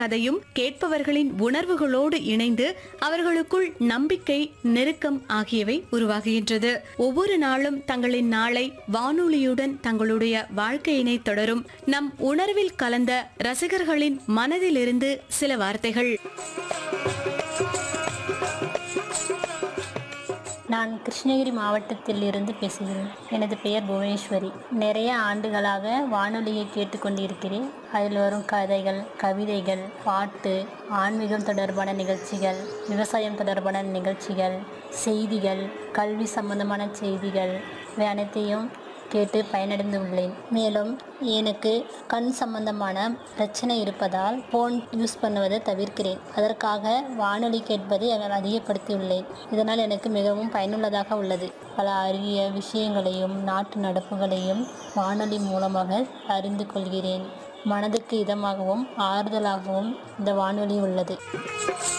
அதையும் கேட்பவர்களின் உணர்வுகளோடு இணைந்து அவர்களுக்குள் நம்பிக்கை நெருக்கம் ஆகியவை உருவாகுகின்றது ஒவ்வொரு நாளும் தங்களின் நாளை வானொலியுடன் தங்களுடைய வாழ்க்கையினை தொடரும் நம் உணர்வில் கலந்த ரசிகர்களின் மனதிலிருந்து சில வார்த்தைகள் நான் கிருஷ்ணகிரி மாவட்டத்தில் இருந்து பேசுகிறேன் எனது பெயர் புவனேஸ்வரி நிறைய ஆண்டுகளாக வானொலியை கேட்டுக்கொண்டிருக்கிறேன் அதில் வரும் கதைகள் கவிதைகள் பாட்டு ஆன்மீகம் தொடர்பான நிகழ்ச்சிகள் விவசாயம் தொடர்பான நிகழ்ச்சிகள் செய்திகள் கல்வி சம்பந்தமான செய்திகள் இவை அனைத்தையும் கேட்டு பயனடைந்து உள்ளேன் மேலும் எனக்கு கண் சம்பந்தமான பிரச்சனை இருப்பதால் ஃபோன் யூஸ் பண்ணுவதை தவிர்க்கிறேன் அதற்காக வானொலி கேட்பதை அவர் அதிகப்படுத்தியுள்ளேன் இதனால் எனக்கு மிகவும் பயனுள்ளதாக உள்ளது பல அரிய விஷயங்களையும் நாட்டு நடப்புகளையும் வானொலி மூலமாக அறிந்து கொள்கிறேன் மனதுக்கு இதமாகவும் ஆறுதலாகவும் இந்த வானொலி உள்ளது